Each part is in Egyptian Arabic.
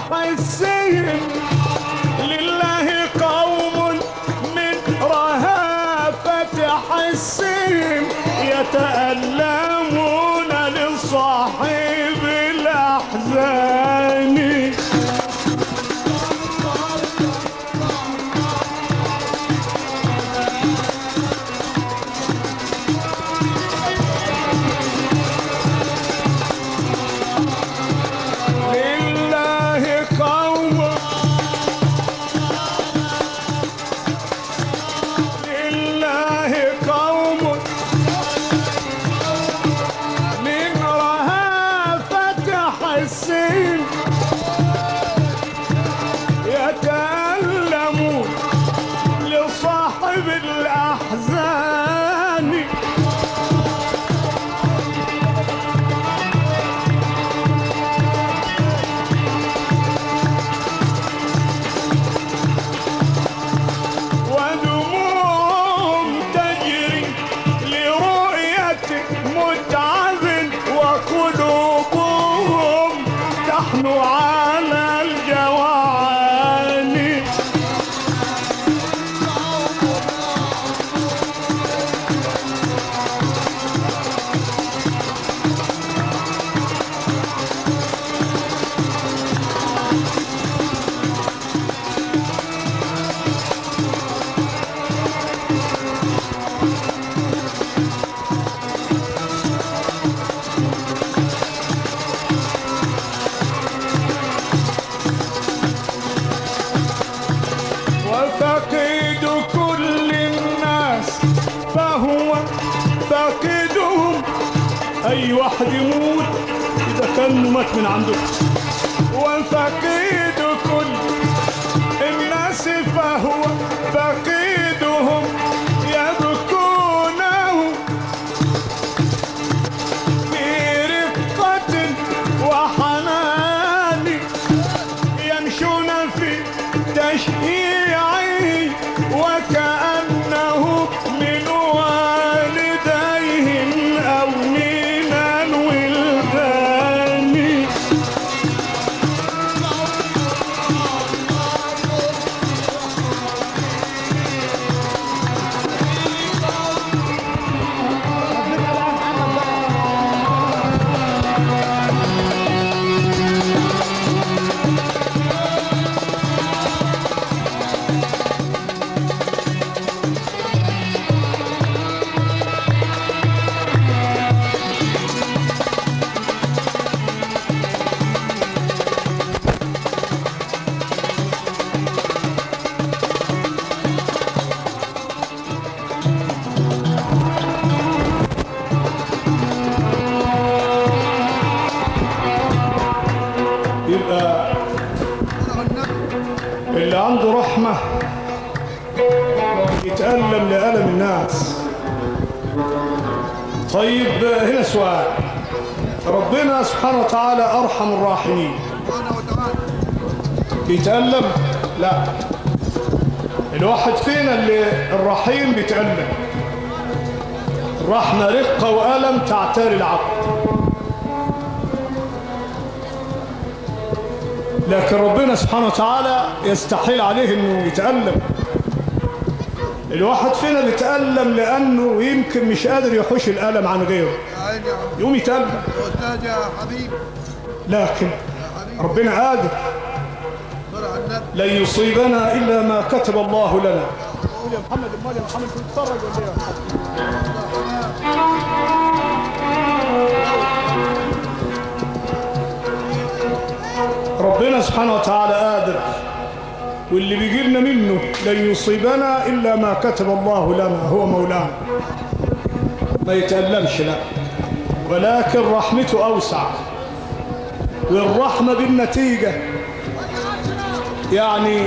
حسهم لله قوم من رهافة حسهم يتألمون لصاحب الأحزان لله قوم لله قوم من رهافة حسين يتألمون لصاحب الأحزان ودموعهم تجري لرؤية متعب وقلوبهم تحنو على الجوعان وفقيد كل الناس فهو فاقدهم اي واحد يموت اذا كان مات من عنده وفقيد كل الناس فهو فقيدهم يبكونه في رقة وحنان يمشون في تشييعه وكأنه من والديهم أو من الولدان يبقى اللي عنده رحمة يتألم لألم الناس طيب هنا سؤال ربنا سبحانه وتعالى أرحم الراحمين يتألم لا الواحد فينا اللي الرحيم بيتألم الرحمة رقة وألم تعتري العبد لكن ربنا سبحانه وتعالى يستحيل عليه انه يتألم الواحد فينا بيتألم لأنه يمكن مش قادر يحوش الألم عن غيره يا عيني يا عم يقوم يتألم يا استاذ يا حبيب لكن ربنا قادر صل على النبي لن يصيبنا إلا ما كتب الله لنا قول يا محمد امال يا محمد كنت تتفرج ولا ايه ربنا سبحانه وتعالى قادر واللي بيجي لنا منه لن يصيبنا إلا ما كتب الله لنا هو مولانا ما يتألمش لا ولكن رحمته أوسع والرحمة بالنتيجة يعني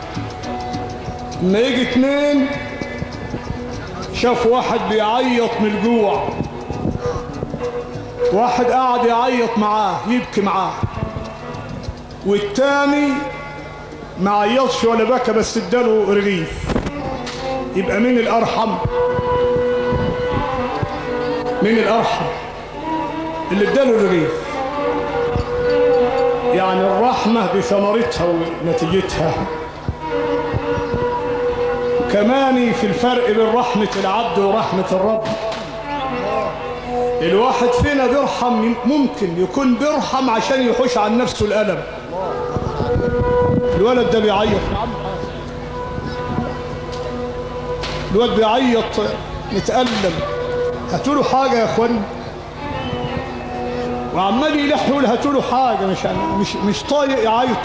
ما يجي اتنين شاف واحد بيعيط من الجوع واحد قاعد يعيط معاه يبكي معاه والتاني ما عيطش ولا بكى بس اداله رغيف يبقى مين الارحم مين الارحم اللي اداله الرغيف يعني الرحمه الرحمة بثمرتها ونتيجتها كمان في الفرق بين رحمة العبد ورحمة الرب الواحد فينا بيرحم ممكن يكون بيرحم عشان يحوش عن نفسه الألم الولد ده بيعيط الولد بيعيط متألم هاتوا له حاجة يا اخوان وعمال يلح يقول هاتوا له حاجة مش مش مش طايق يعيط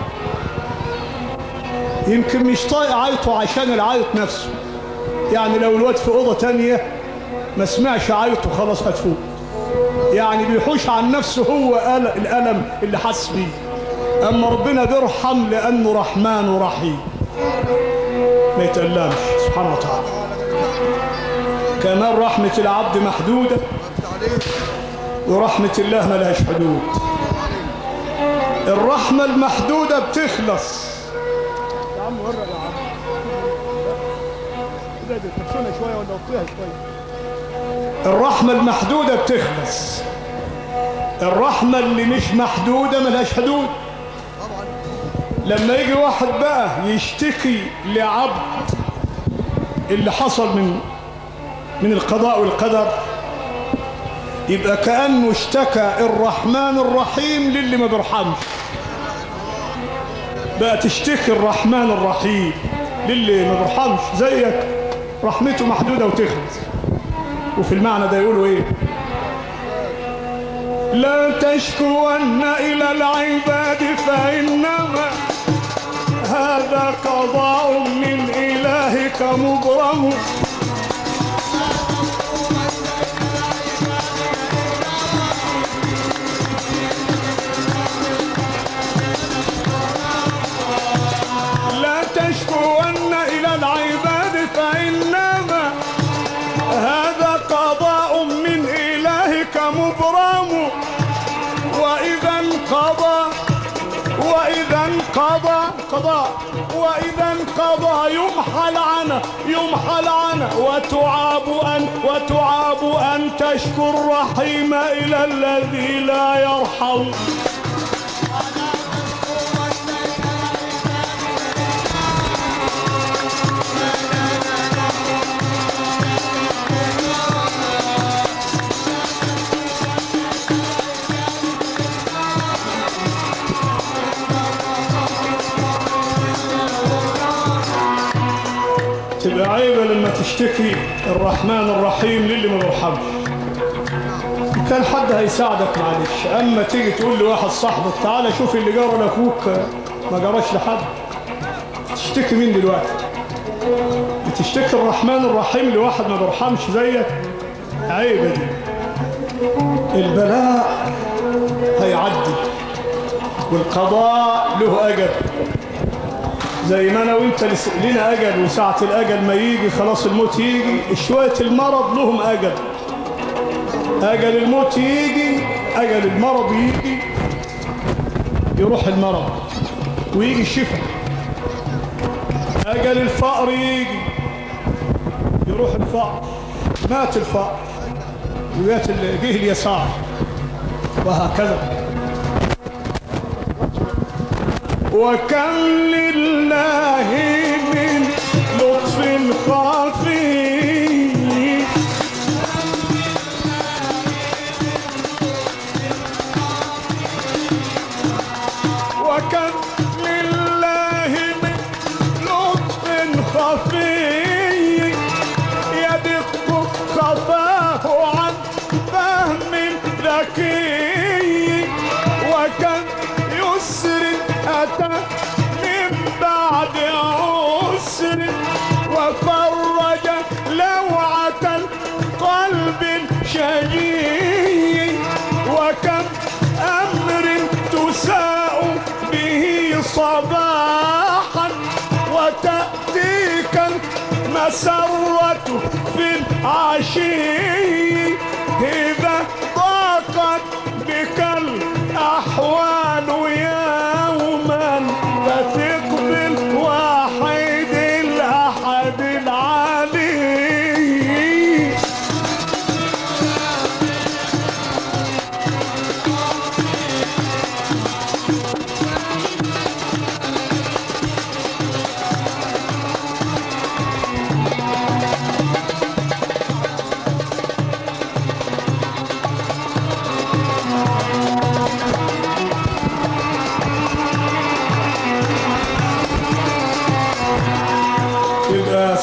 يمكن مش طايق عيطه عشان العيط نفسه يعني لو الواد في أوضة تانية ما سمعش عيطه خلاص هتفوق يعني بيحوش عن نفسه هو قال- الألم اللي حس بيه أما ربنا بيرحم لأنه رحمن ورحيم ما يتألمش سبحانه وتعالى كمان رحمة العبد محدودة ورحمة الله ملهاش حدود الرحمة المحدودة بتخلص يا عم ورق يا عم كده تنفسونا شوية ولا وطيها شوية الرحمة المحدودة بتخلص الرحمة اللي مش محدودة ملهاش حدود لما يجي واحد بقى يشتكي لعبد اللي حصل من من القضاء والقدر يبقى كأنه اشتكى الرحمن الرحيم للي ما بيرحمش بقى تشتكي الرحمن الرحيم للي ما بيرحمش زيك رحمته محدودة وتخلص وفي المعنى ده يقولوا ايه لا تشكون إلى العباد فإنما هذا قضاء من إلهك مبرم لا تشكون إلى العباد فإنما هذا قضاء من إلهك مبرم وإذا انقضى وإذا انقضى قضاء وإذا انقضى يمحى العنى يمحى العنى وتعاب أن وتعاب أن تشكو الرحيم إلى الذي لا يرحم تبقى عيبة لما تشتكي الرحمن الرحيم للي ما بيرحمش كان حد هيساعدك معلش اما تيجي تقول لواحد صاحبك تعالى شوف اللي جرى لاخوك ما جراش لحد تشتكي مين دلوقتي بتشتكي الرحمن الرحيم لواحد ما بيرحمش زيك عيبة دي البلاء هيعدي والقضاء له أجل زي ما انا وانت لس- لنا اجل وساعة الاجل ما يجي خلاص الموت يجي شوية المرض لهم اجل اجل الموت يجي اجل المرض يجي يروح المرض ويجي الشفاء اجل الفقر يجي يروح الفقر مات الفقر وجات ال- جه اليسار وهكذا وكم لله من لطف خفي وكم لله من لطف خفي يدق خفاه عن فهم ذكي وكم يسر أتى من بعد عسر وفرج لوعة قلب شجي وكم أمر تساء به صباحا وتأتيك المسرة في العشي إذا ضاقت بك الأحوال يوما فثق بالواحد الأحد العلي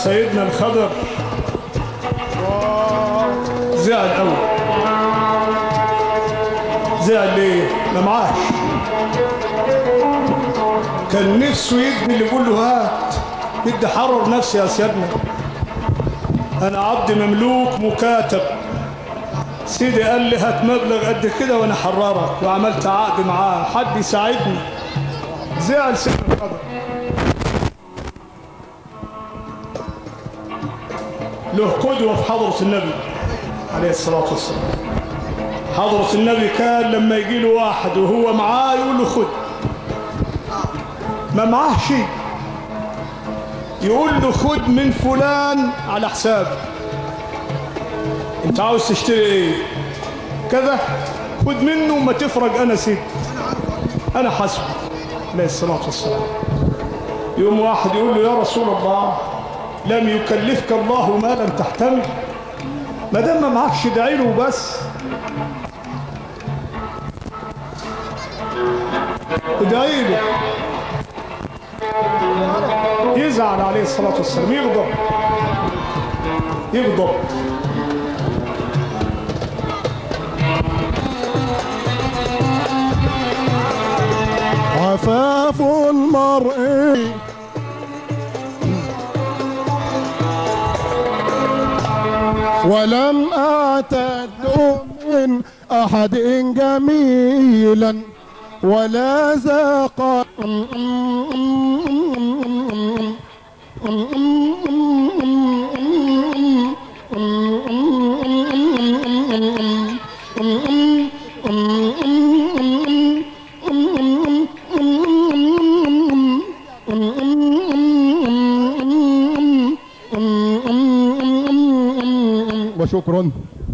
سيدنا الخضر زعل قوي زعل ليه ما معاش كان نفسه يدي اللي يقول له هات بدي حرر نفسي يا سيدنا انا عبد مملوك مكاتب سيدي قال لي هات مبلغ قد كده وانا حررك وعملت عقد معاه حد يساعدني زعل سيدنا الخضر له قدوة في حضرة النبي عليه الصلاة والسلام حضرة النبي كان لما يجي له واحد وهو معاه يقول له خد ما معاه شيء يقول له خد من فلان على حسابي انت عاوز تشتري ايه كذا خد منه ما تفرق انا سيد انا حسبه عليه الصلاة والسلام يوم واحد يقول له يا رسول الله لم يكلفك الله ما لم تحتمل ما دام ما معكش ادعي له بس ادعي له يزعل عليه الصلاة والسلام يغضب يغضب عفاف المرء ولم أعتد من أحد جميلا ولا ذاق وشكرا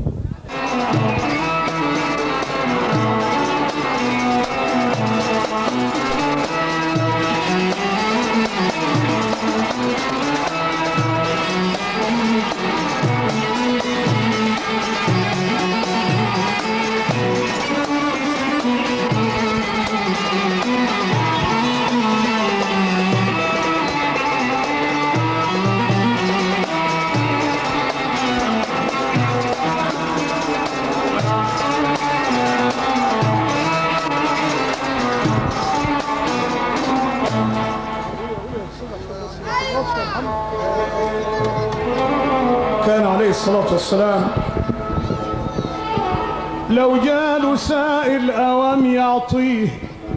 كان عليه الصلاة والسلام لو جاله سائل أوام يعطيه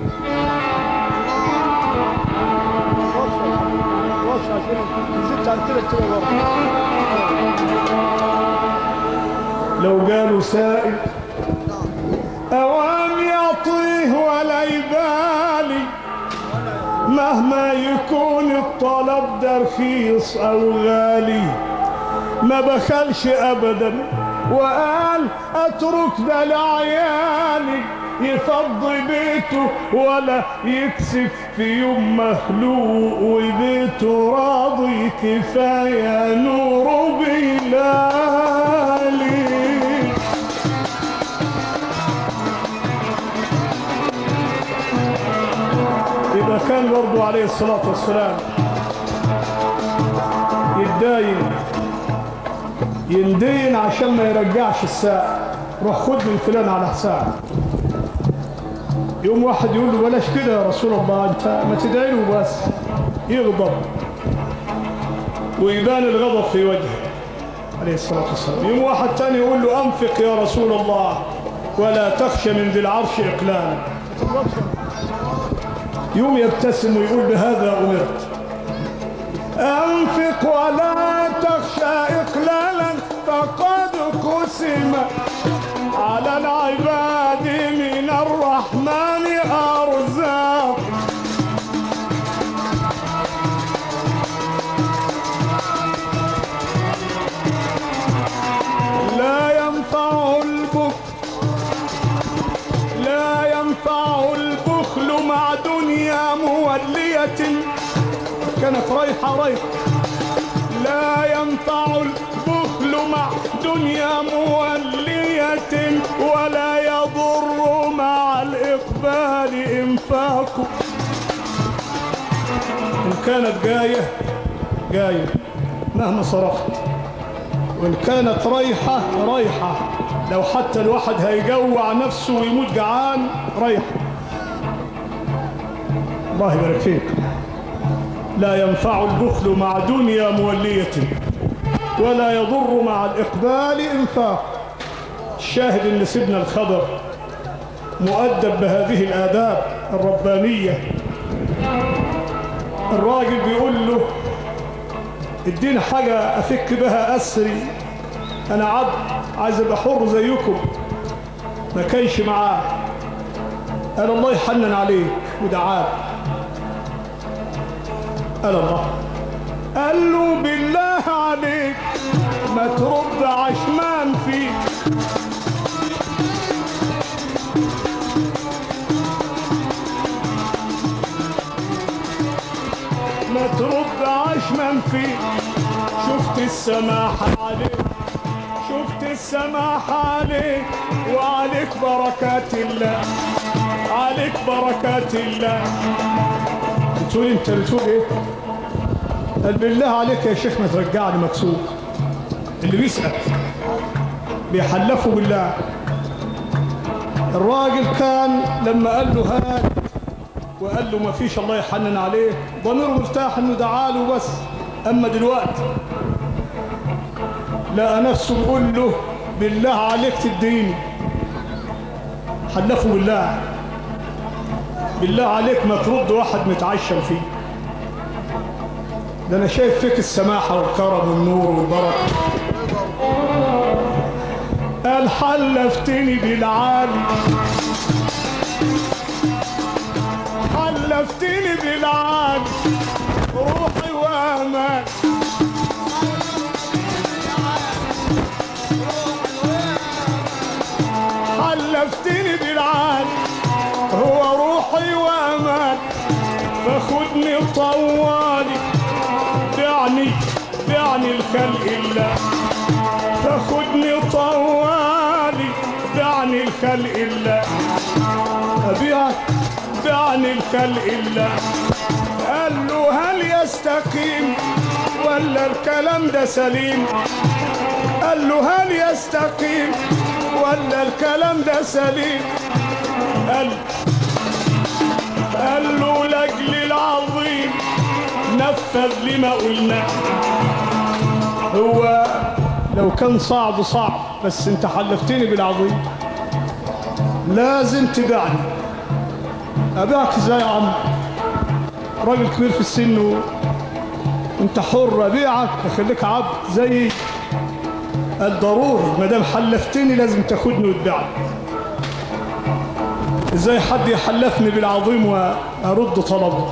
لو قالوا سائل أوام يعطيه ولا يبالي مهما يكون الطلب ده رخيص أو غالي ما بخلش ابدا وقال اترك ده لعيالي يفضي بيته ولا يكسف في يوم مخلوق وبيته راضي كفايه نوره بلالي يبقى كان برضه عليه الصلاه والسلام يتداين يندين عشان ما يرجعش الساعة روح خد من فلان على حساب يوم واحد يقول له بلاش كده يا رسول الله انت ما تدعي له بس يغضب ويبان الغضب في وجهه عليه الصلاة والسلام يوم واحد تاني يقول له أنفق يا رسول الله ولا تخشى من ذي العرش إقلالا يوم يبتسم ويقول بهذا أمرت أنفق ولا تخشى إقلالا فقد قسم على العباد من الرحمن أرزاق لا ينفع البخل لا ينفع البخل مع دنيا مولية كانت رايحة رايحة لا ينفع البخل مع دنيا مولية ولا يضر مع الإقبال إنفاق إن كانت جاية جاية مهما صرفت وإن كانت رايحة رايحة لو حتى الواحد هيجوع نفسه ويموت جعان رايحة الله يبارك فيك لا ينفع البخل مع دنيا مولية ولا يضر مع الإقبال إنفاق الشاهد إن سيدنا الخضر مؤدب بهذه الآداب الربانية الراجل بيقول له اديني حاجة أفك بها أسري أنا عبد عايز أبقى حر زيكم ما كانش معاه قال الله يحنن عليك ودعاك قال الله قال له بالله عليك ما ترد عشمان فيك ما ترد عشمان فيك شفت السماحة عليك شفت السماحة عليك وعليك بركات الله عليك بركات الله بتقول انت بتقول ايه قال بالله عليك يا شيخ ما ترجعني مكسوف اللي بيسأل بيحلفوا بالله الراجل كان لما قال له هات وقال له ما فيش الله يحنن عليه ضميره مرتاح انه دعاله بس اما دلوقتي لقى نفسه بيقول له بالله عليك تديني حلفوا بالله بالله عليك ما ترد واحد متعشم فيه ده انا شايف فيك السماحه والكرم والنور والبركه قال حلفتني بالعالي حلفتني بالعالي روحي وامان حلفتني بالعالي هو روحي وامان فخدني طوالي بعني بعني الخلق الله فخدني طوالي بعني الخلق الله أبيعك بعني الخلق الله قال له هل يستقيم ولا الكلام ده سليم قال له هل يستقيم ولا الكلام ده سليم قال قال له لاجل العظيم نفذ لما قلنا هو لو كان صعب صعب بس انت حلفتني بالعظيم لازم تبعني ابيعك ازاي يا عم راجل كبير في السن و... انت حر ابيعك اخليك عبد زي الضروري ما دام حلفتني لازم تاخدني وتبيعني ازاي حد يحلفني بالعظيم وارد طلبه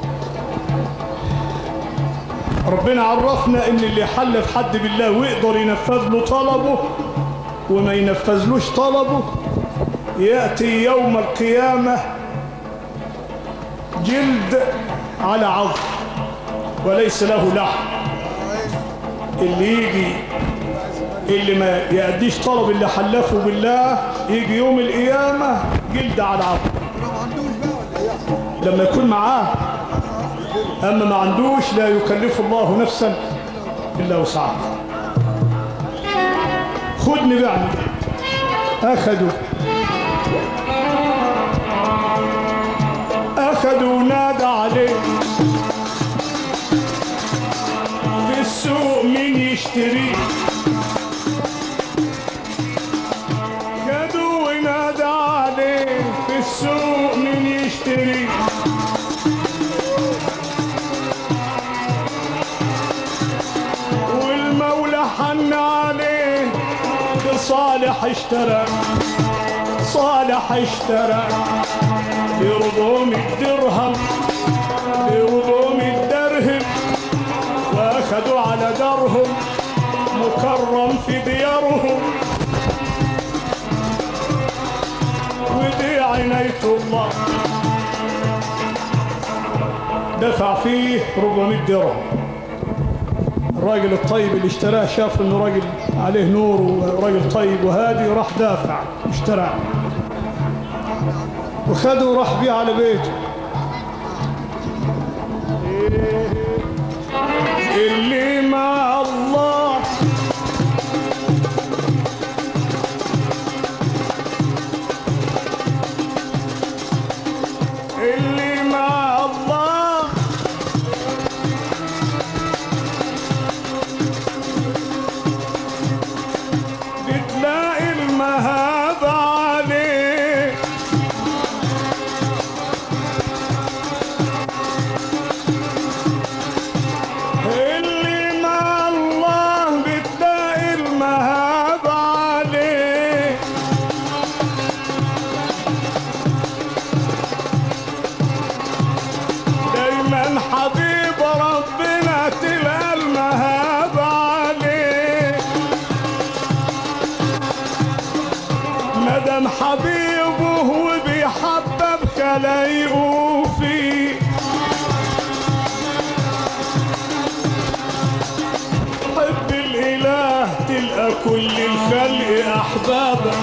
ربنا عرفنا ان اللي يحلف حد بالله ويقدر ينفذ له طلبه وما ينفذلوش طلبه ياتي يوم القيامه جلد على عظم وليس له لحم اللي يجي اللي ما يأديش طلب اللي حلفه بالله يجي يوم القيامة جلد على عظم لو ما عندوش بقى ولا ايه لما يكون معاه أما ما عندوش لا يكلف الله نفسا إلا وسعها خدني بعني أخذوا أخذوا نادى عليه في السوق مين يشتري خدوا ونادى عليه في السوق مين يشتري والمولى حن عليه بصالح اشترى صالح اشترى برضوم الدرهم برضوم الدرهم واخدوا على دارهم مكرم في ديارهم ودي عناية الله دفع فيه 400 درهم الراجل الطيب اللي اشتراه شاف انه راجل عليه نور وراجل طيب وهادي وراح دافع اشتراه وخده وراح بيه على بيته اللي ما اللي مع الله بتلاقي المهاب عليه اللي مع الله بتلاقي المهاب عليه دايما حبيب ربنا تلقى المهاب عليه مدام حبيبه وبيحببك لايقوا فيه حب الاله تلقى كل الخلق احبابك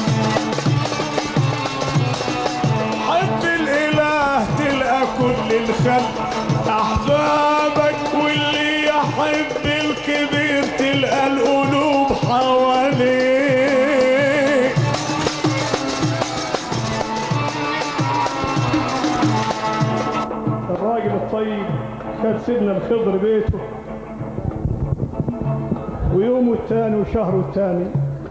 حب الاله تلقى كل الخلق احبابك واللي يحب الكبير تلقى القلوب حواليه الراجل الطيب خد سيدنا الخضر بيته ويومه الثاني وشهره الثاني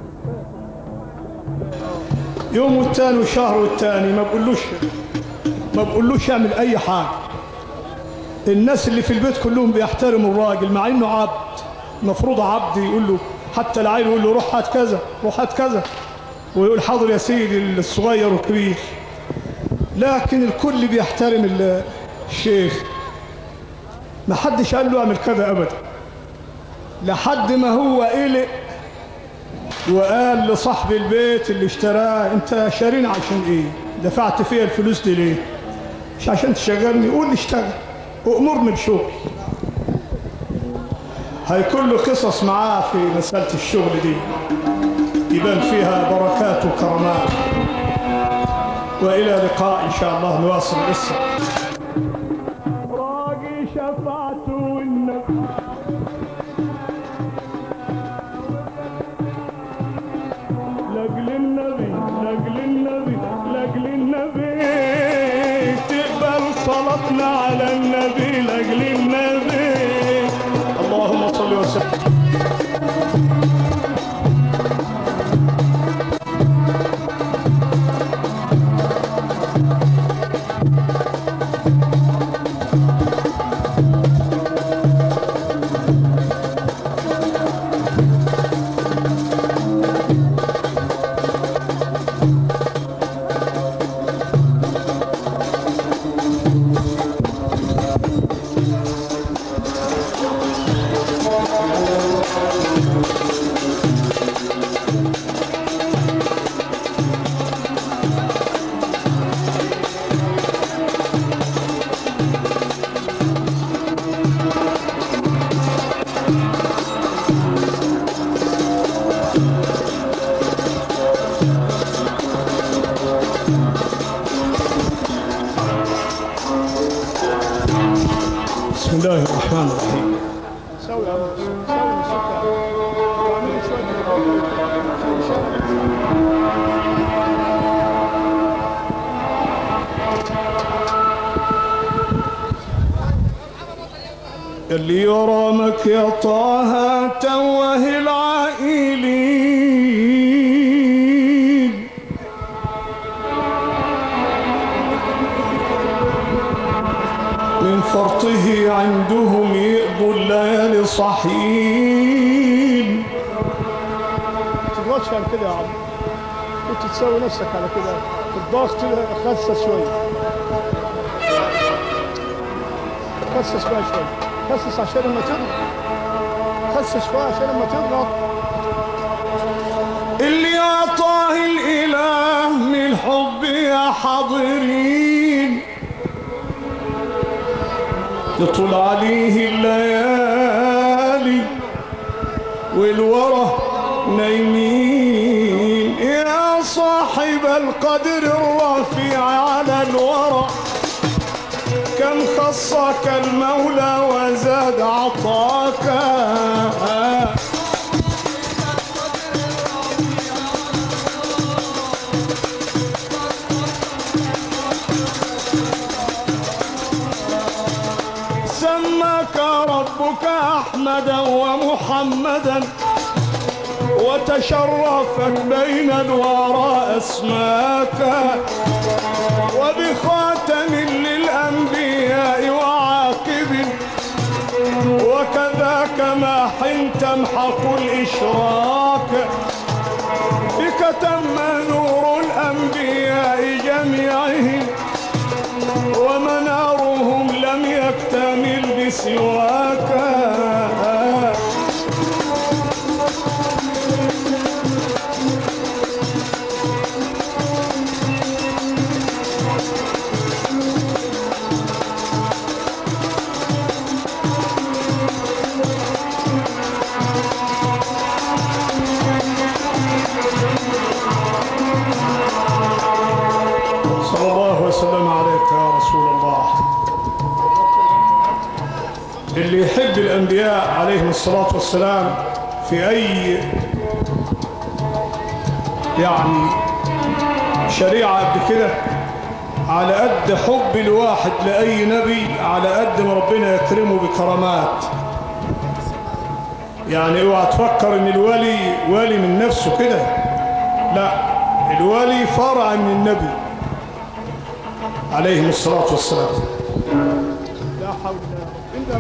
يومه الثاني وشهره الثاني ما بقولوش ما بقولوش يعمل اي حاجه الناس اللي في البيت كلهم بيحترموا الراجل مع انه عبد مفروض عبد يقول له حتى العيل يقول له روح هات كذا روح هات كذا ويقول حاضر يا سيدي الصغير والكبير لكن الكل بيحترم ال- الشيخ ما حدش قال له اعمل كذا ابدا لحد ما هو قلق وقال لصاحب البيت اللي اشتراه انت شاريني عشان ايه دفعت فيها الفلوس دي ليه مش عشان تشغلني قول لي اشتغل وامرني بشغل هيكون له قصص معاه في مسألة الشغل دي يبان فيها بركات وكرامات وإلى لقاء إن شاء الله نواصل القصة راقي شفاعته والنبي لاجل النبي لاجل النبي لاجل النبي تقبل صلاتنا على النبي لاجل النبي اللهم صل وسلم بسم الله الرحمن الرحيم سوي يا عم سوي السكر واعملي شوية اللي يرامك يا طه توه العائلين من فرطه عندهم يقضوا الليالي صحيين تضغطش على كده يا عم كنت تسوي نفسك على كده الضغط كده خسس شويه خسس بقى شويه خسس عشان لما تضغط خسس شويه عشان لما تضغط اللي أعطاه الإله من حب يا حاضرين يطول عليه الليالي والورى نايمين يا صاحب القدر الرفيع على الورى كم خصك المولى وزاد عطاك ربك أحمدا ومحمدا وتشرفت بين الورى أسماك وبخاتم للأنبياء وعاقب وكذاك ما حين تمحق الإشراك بك تم نور الأنبياء جميعهم ومنارهم لم يكتمل بسواك صلى الله وسلم عليك يا رسول الله اللي يحب الأنبياء عليهم الصلاة والسلام في أي يعني شريعة قد كده على قد حب الواحد لأي نبي على قد ما ربنا يكرمه بكرامات يعني اوعى تفكر ان الولي ولي من نفسه كده لا الولي فرع من النبي عليهم الصلاة والسلام لا حول ولا قوة إلا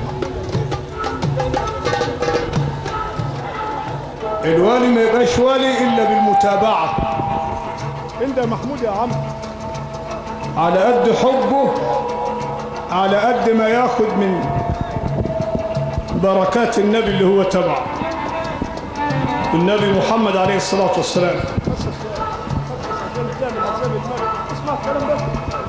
بالله. الوالي ما يبقاش والي إلا بالمتابعة انت محمود يا عم على قد حبه على قد ما ياخد من بركات النبي اللي هو تبعه النبي محمد عليه الصلاة والسلام عشان تعمل عذاب الملك اسمع الكلام ده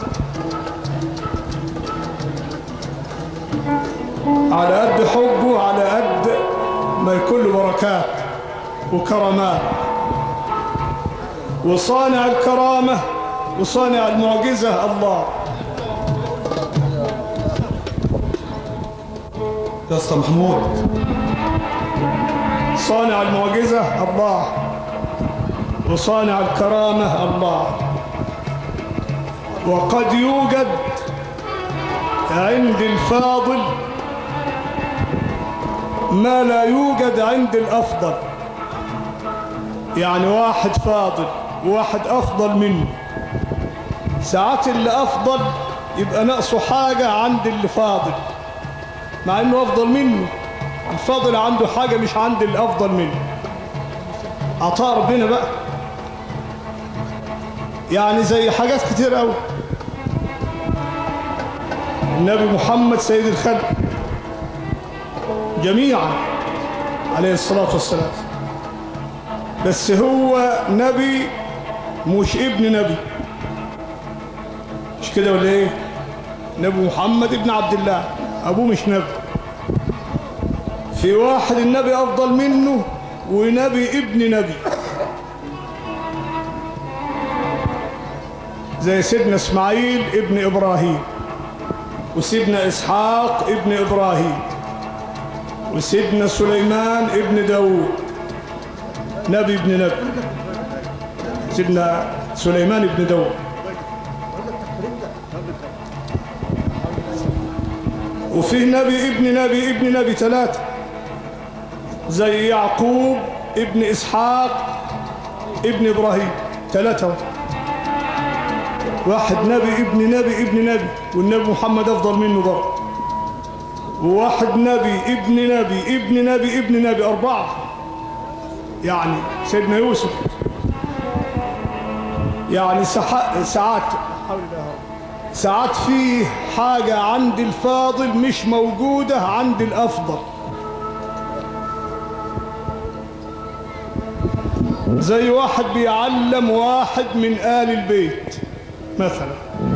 على قد حبه على قد ما يكون له بركات وكرامات وصانع الكرامة وصانع المعجزة الله يا اسطى محمود صانع المعجزة الله وصانع الكرامة الله وقد يوجد عند الفاضل ما لا يوجد عند الأفضل يعني واحد فاضل وواحد أفضل منه ساعات اللي أفضل يبقى ناقصه حاجة عند اللي فاضل مع إنه أفضل منه الفاضل عنده حاجة مش عند الأفضل منه عطاء ربنا بقى يعني زي حاجات كتير قوي النبي محمد سيد الخلق جميعا عليه الصلاة والسلام بس هو نبي مش ابن نبي مش كده ولا ايه نبي محمد ابن عبد الله ابوه مش نبي في واحد النبي افضل منه ونبي ابن نبي زي سيدنا اسماعيل ابن ابراهيم وسيدنا اسحاق ابن ابراهيم وسيدنا سليمان ابن داود نبي ابن نبي سيدنا سليمان ابن داود وفيه نبي ابن نبي ابن نبي ثلاثة زي يعقوب ابن إسحاق ابن إبراهيم ثلاثة واحد نبي ابن نبي ابن نبي والنبي محمد أفضل منه برضه وواحد نبي ابن نبي ابن نبي ابن نبي أربعة يعني سيدنا يوسف يعني سح- ساعات حول الله ساعات فيه حاجة عند الفاضل مش موجودة عند الأفضل زي واحد بيعلم واحد من آل البيت مثلا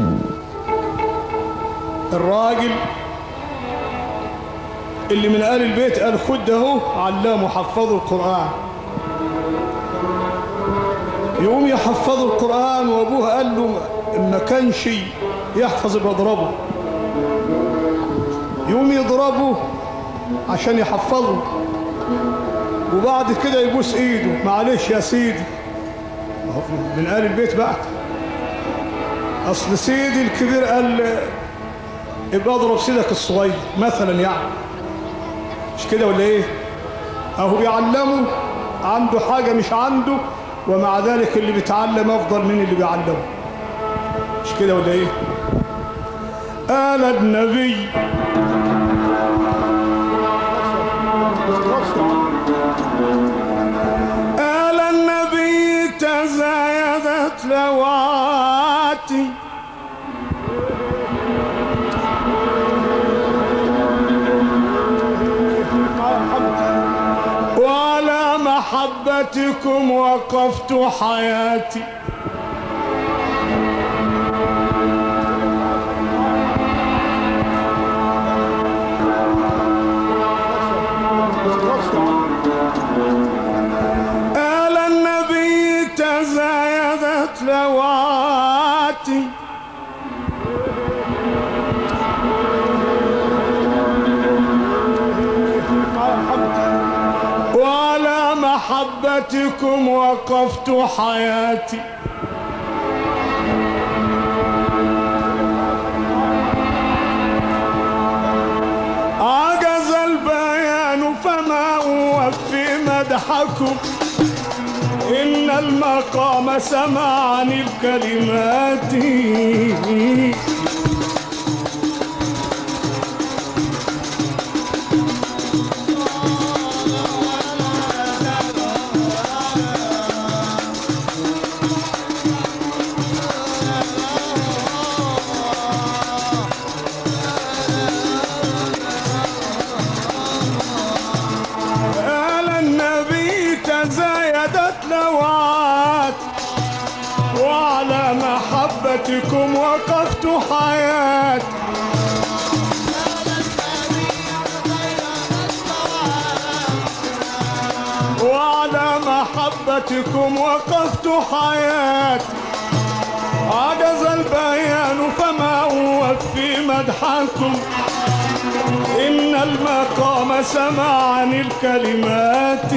الراجل اللي من آل البيت قال خد اهو علمه حفظه القرآن يقوم يحفظه القرآن وابوه قال له ما كانش يحفظ بضربه يقوم يضربه عشان يحفظه وبعد كده يبوس ايده معلش يا سيدي أهو من آل البيت بقى اصل سيدي الكبير قال ابقى اضرب سيدك الصغير مثلا يعني مش كده ولا ايه اهو بيعلمه عنده حاجة مش عنده ومع ذلك اللي بيتعلم افضل من اللي بيعلمه مش كده ولا ايه قال النبي قال النبي تزايدت لواتي وعلى محبتكم وقفت حياتي قال النبي تزايدت لواتي وعلى محبتكم وقفت حياتي عجز البيان فما أوفي مدحكم إن المقام سمعني الكلمات قال النبي تزايدت لوات وعلى محبتكم وقفت حياتي وعلى محبتكم وقفت حياتي عجز البيان فما أوفي مدحكم إن المقام سمعني الكلمات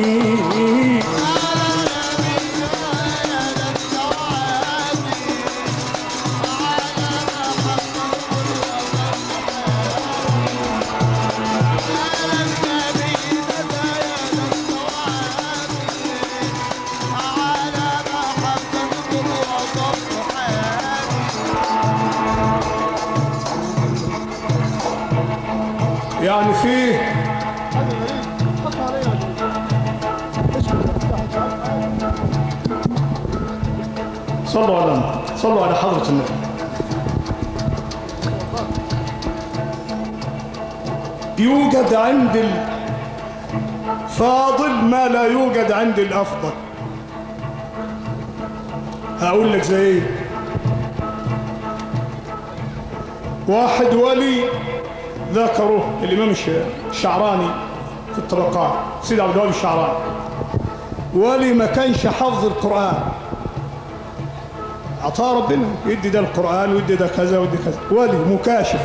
يعني فيه صلوا على النبي صلوا على حضرة النبي يوجد عند الفاضل ما لا يوجد عند الأفضل هقول لك زي ايه واحد ولي ذكره الإمام الش- الشعراني في الطبقات سيد عبد الوهاب الشعراني ولي ما كانش حفظ القرآن عطاه ربنا يدي ده القرآن ويدي ده كذا ويدي كذا ولي مكاشف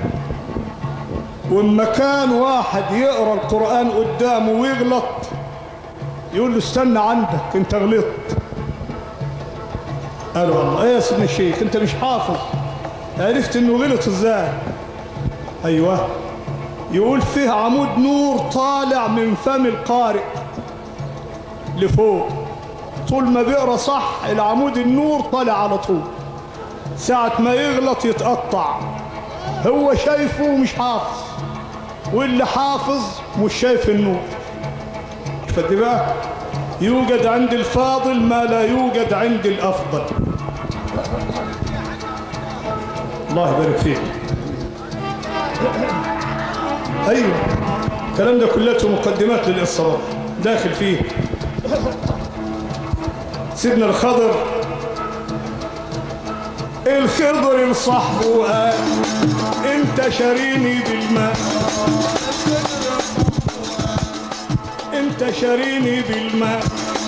وإما كان واحد يقرأ القرآن قدامه ويغلط يقول له استنى عندك انت غلطت قال والله ايه يا سيدنا الشيخ انت مش حافظ عرفت انه غلط ازاي ايوه يقول فيه عمود نور طالع من فم القارئ لفوق طول ما بيقرا صح العمود النور طالع على طول ساعة ما يغلط يتقطع هو شايفه ومش حافظ واللي حافظ مش شايف النور فدي بقى يوجد عند الفاضل ما لا يوجد عند الأفضل الله يبارك فيك أيوة الكلام ده كلته مقدمات للإصرار داخل فيه سيدنا الخضر الخضر لصاحبه وقال انت شاريني بالماء انت شاريني بالماء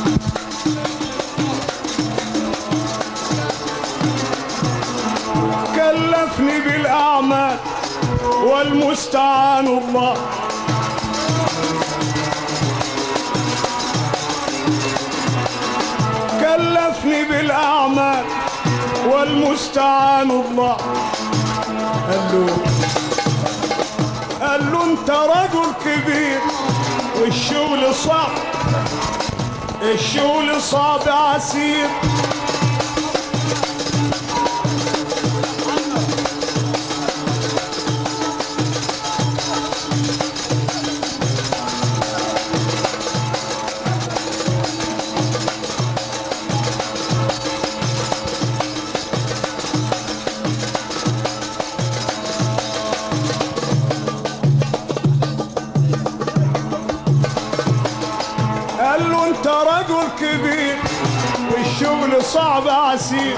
كلفني بالاعمال والمستعان الله كلفني بالاعمال والمستعان الله قال له قال له انت رجل رجل كبير والشغل صعب الشغل صعب عسير قال له انت رجل كبير والشغل صعب عسير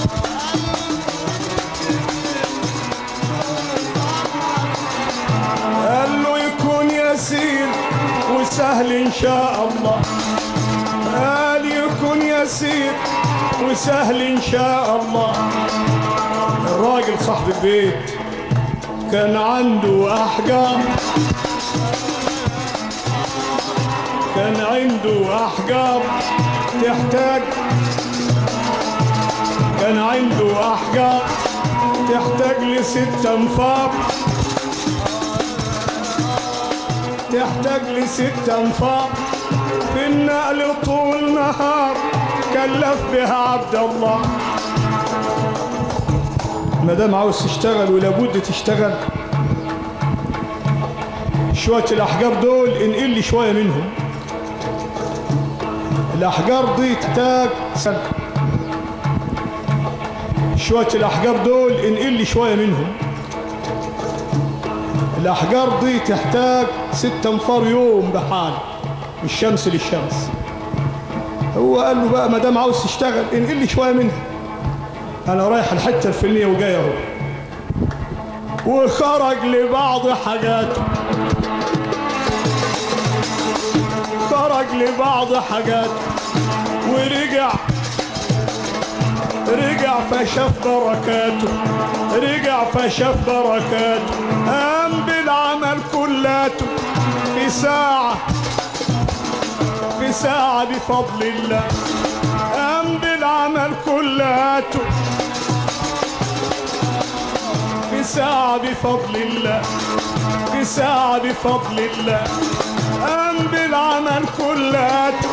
قال له يكون يسير وسهل ان شاء الله قال يكون يسير وسهل ان شاء الله الراجل صاحب البيت كان عنده احجار كان عنده احجار تحتاج كان عنده احجار تحتاج لست انفار تحتاج لست انفار في النقل طول نهار كلف بها عبد الله ما دام عاوز تشتغل ولابد تشتغل شوية الأحجار دول انقل لي شوية منهم الأحجار دي تحتاج سنة شوية الأحجار دول انقل لي شوية منهم الأحجار دي تحتاج ست أنفار يوم بحال من الشمس للشمس هو قال له بقى ما دام عاوز تشتغل انقل لي شوية منها أنا رايح الحتة الفلانية وجاي أهو وخرج لبعض حاجاته خرج لبعض حاجاته ورجع رجع فشاف بركاته رجع فشاف بركاته قام بالعمل كلاته في ساعة في ساعة بفضل الله قام بالعمل كلاته في ساعة بفضل الله في ساعة بفضل الله قام بالعمل كلاته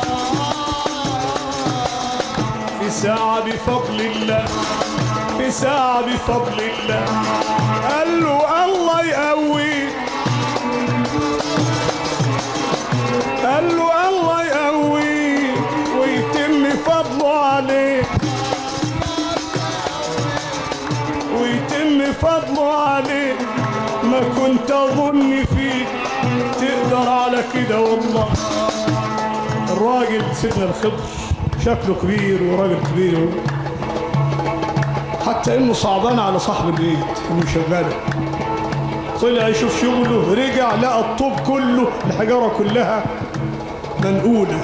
في ساعة بفضل الله في ساعة بفضل الله قال له الله يقويك قال له الله يقويك ويتم فضله عليك ويتم فضله عليك ما كنت اظن فيك تقدر على كده والله الراجل سيدنا الخضر شكله كبير وراجل كبير حتى انه صعبان على صاحب البيت انه شغاله طلع يشوف شغله رجع لقى الطوب كله الحجاره كلها منقوله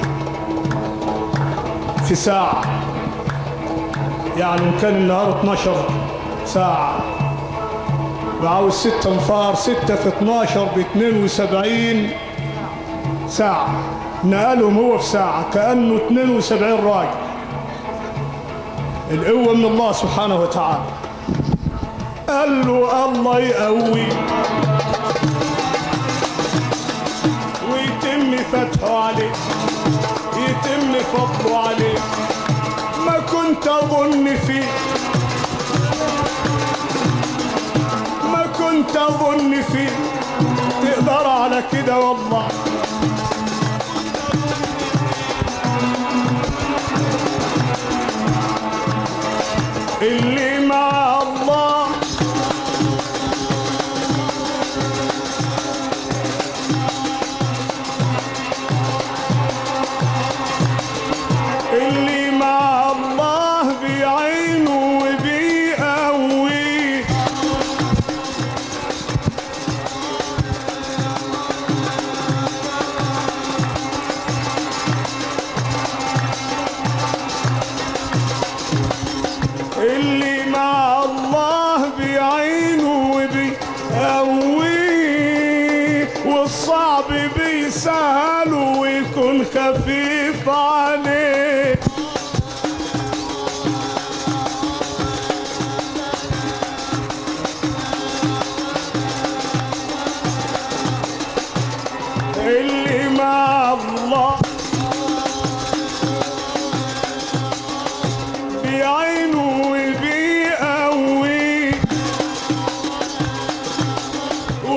في ساعه يعني إن كان النهار 12 ساعه وعاوز ستة انفار ستة في 12 ب 72 ساعة نقلهم هو في ساعة كأنه 72 راجل القوة من الله سبحانه وتعالى قال له الله يقوي ويتم فتحه عليه يتم فضله عليه ما كنت أظن فيه ما كنت أظن فيه تقدر على كده والله اللي مع الله اللي مع الله بعينه وبيقويه اللي مع الله بعينه وبيقويه والصعب بيسهله ويكون خفيف عليه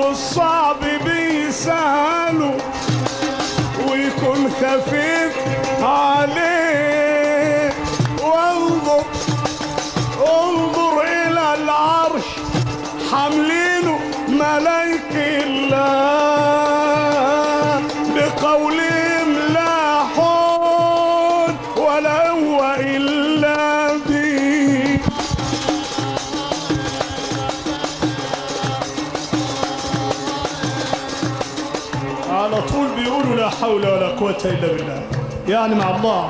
والصعب بيسهله ويكون خفيف عليه وانظر انظر الى العرش حاملينه ملايك الله بقولهم لا حول ولا قوة إلا به على طول بيقولوا لا حول ولا قوة إلا بالله يعني مع الله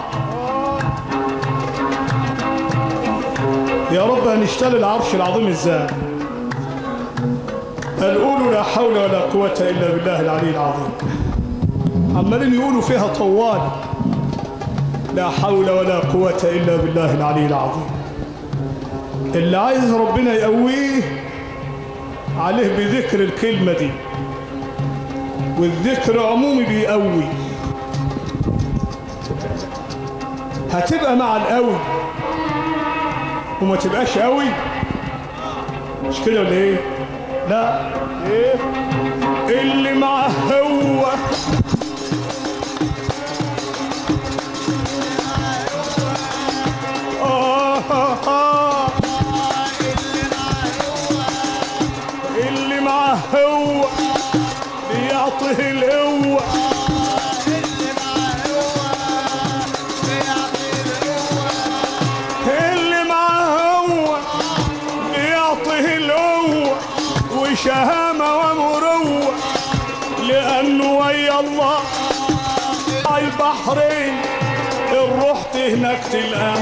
يا رب هنشتري العرش العظيم ازاي قال قولوا لا حول ولا قوة إلا بالله العلي العظيم عمالين يقولوا فيها طوال لا حول ولا قوة إلا بالله العلي العظيم اللي عايز ربنا يقويه عليه بذكر الكلمة دي والذكر عمومي بيقوي هتبقى مع القوي وما تبقاش قوي مش كده ولا ايه لا ايه اللي معاه هو آه آه آه. اللي معاه هو بيعطيه القوة اللي معاه هو بيعطيه القوة وشهامة ومروة لأنه ويا الله على البحرين إن رحت هناك تلقاه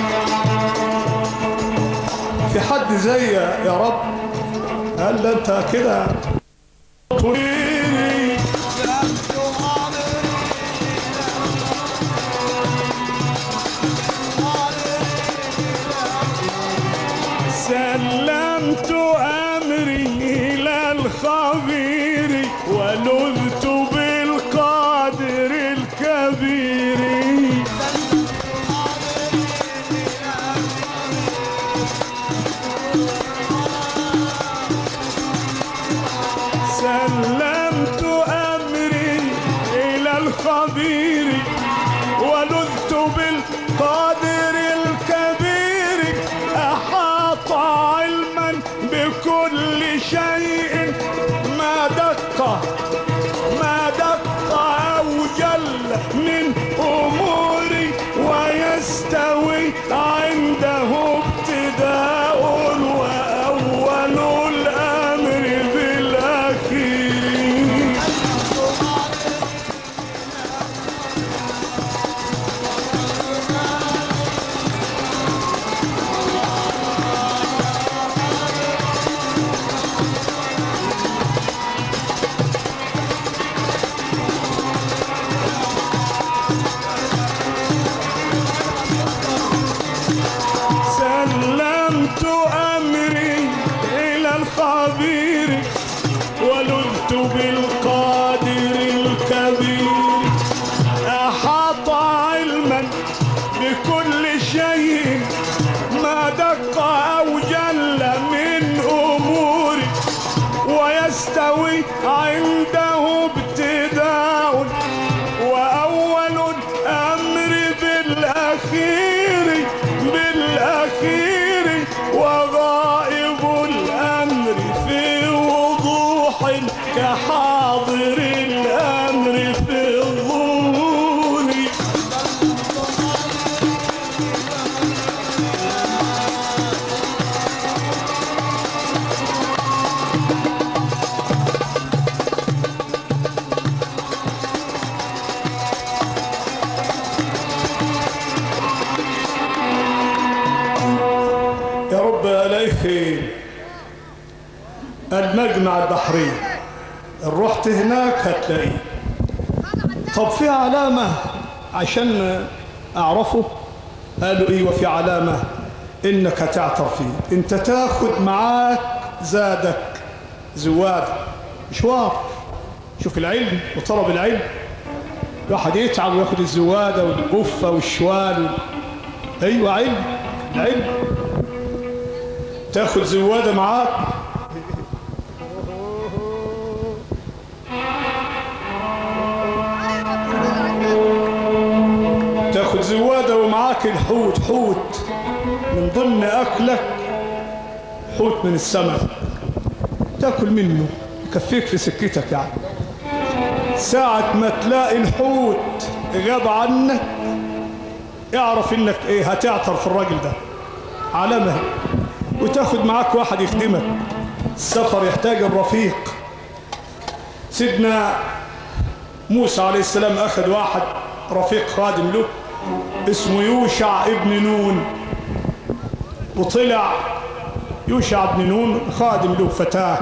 في حد زي يا رب قال ده انت كده طويلي سلمت أمري إلى الخبير ولذت بالقادر الكبير سلمت أمري إلى الخبير ولذت بالقادر الكبير أحاط علما بكل شيء ما دق ما دق أو جل من أموري ويستوي عنده ابتداء وأول الأمر بالأخير سلمت أمري إلى الخبير ولذت بالقادر الكبير أحاط علما بكل شيء ما دق أو جل من أموري ويستوي عنده ابتداء وأول الأمر بالأخير بالأخير وغائب الأمر في وضوح كحاضر الأمر في الظهور يا رب عليك المجمع البحري إن رحت هناك هتلاقيه طب في علامة عشان أعرفه قالوا إيه وفي علامة إنك تعتر فيه أنت تاخد معاك زادك زواد مشوار شوف العلم وطلب العلم الواحد يتعب وياخد الزوادة والبفة والشوال وال... أيوة علم العلم تاخد زوادة معاك تاكل حوت حوت من ضمن اكلك حوت من السمك تاكل منه يكفيك في سكتك يعني ساعة ما تلاقي الحوت غاب عنك اعرف انك ايه هتعثر في الراجل ده علامة وتاخد معاك واحد يخدمك السفر يحتاج الرفيق سيدنا موسى عليه السلام اخذ واحد رفيق خادم له اسمه يوشع ابن نون وطلع يوشع ابن نون خادم له فتاه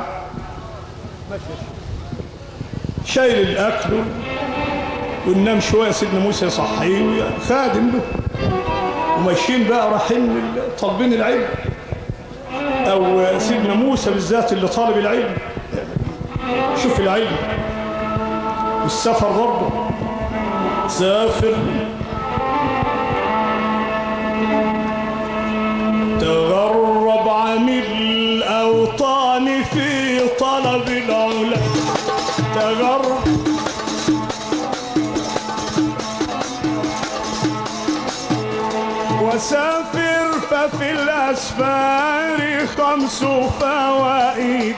شايل الاكل وننام شويه سيدنا موسى يصحيه خادم له وماشيين بقى رايحين طالبين العلم او سيدنا موسى بالذات اللي طالب العلم شوف العلم والسفر برضه سافر تغرب عن الأوطان في طلب العلا تغرب وسافر ففي الأسفار خمس فوائد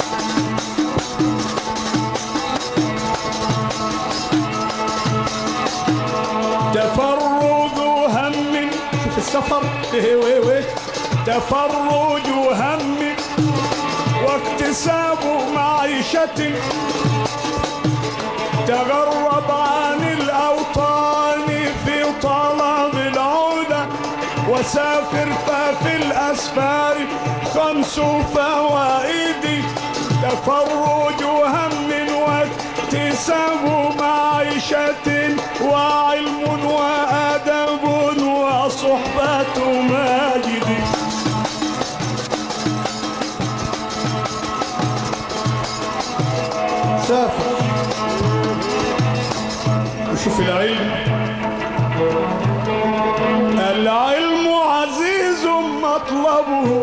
تفرج هم شوف السفر ايه ويه ويه تفرج هم واكتساب معيشة تغرب عن الأوطان في طلب العلا وسافر ففي الأسفار خمس فوائد تفرج هم واكتساب معيشة وعلم وأدب وصحبة ماجد سافر وشوف العلم العلم عزيز مطلبه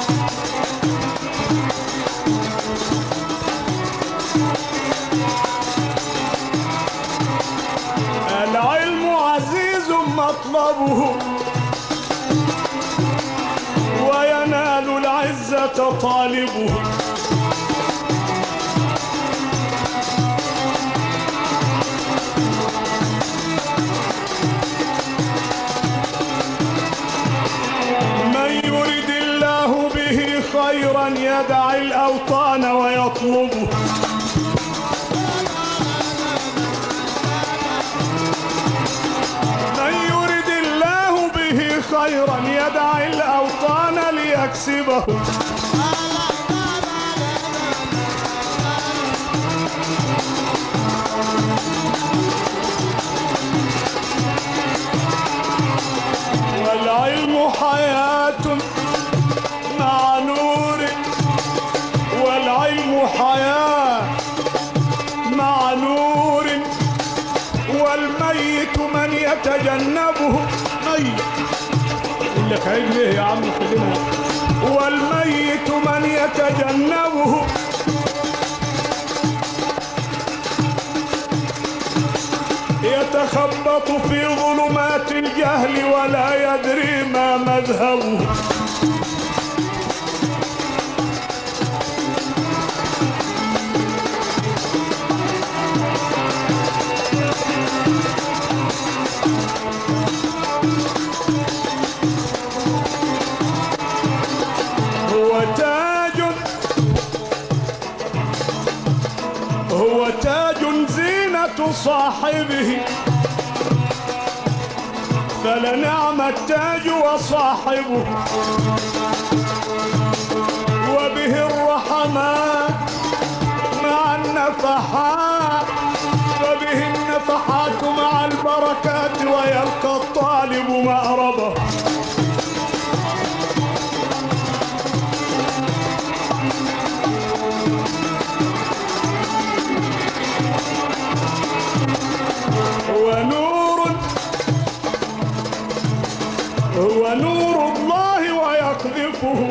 العلم عزيز مطلبه وينال العزة طالبه من يرد الله به خيرا يدع الأوطان ويطلبه من يرد الله به خيرا يدع الأوطان ليكسبه والعلم حياة مع نور والعلم حياة مع نور والميت من يتجنبه ميت يقول لك علم ايه يا عم خلينا والميت من يتجنبه يتخبط في ظلمات الجهل ولا يدري ما مذهبه هو تاج هو تاج زينة صاحبه فلنعم التاج وصاحبه وبه الرحمات مع النفحات وبه النفحات مع البركات ويلقى الطالب مأربه هو نور هو نور الله ويقذفه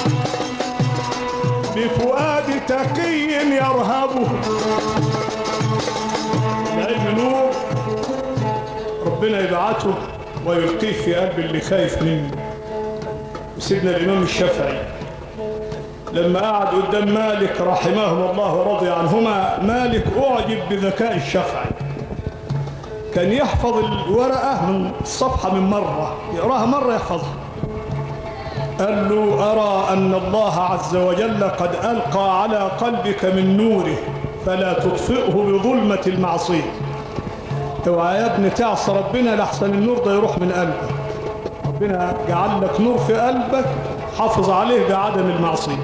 بفؤاد تقي يرهبه العلم نور ربنا يبعته ويلقيه في قلب اللي خايف منه سيدنا الإمام الشافعي لما قعد قدام مالك رحمهما الله ورضي عنهما مالك أعجب بذكاء الشافعي كان يحفظ الورقة من الصفحة من مرة يقراها مرة يحفظها قال له أرى أن الله عز وجل قد ألقى على قلبك من نوره فلا تطفئه بظلمة المعصية اوعى يا ابني تعصى ربنا لحسن النور ده يروح من قلبك ربنا جعل لك نور في قلبك حافظ عليه بعدم المعصية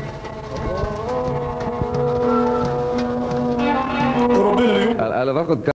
ربنا يقول انا باخد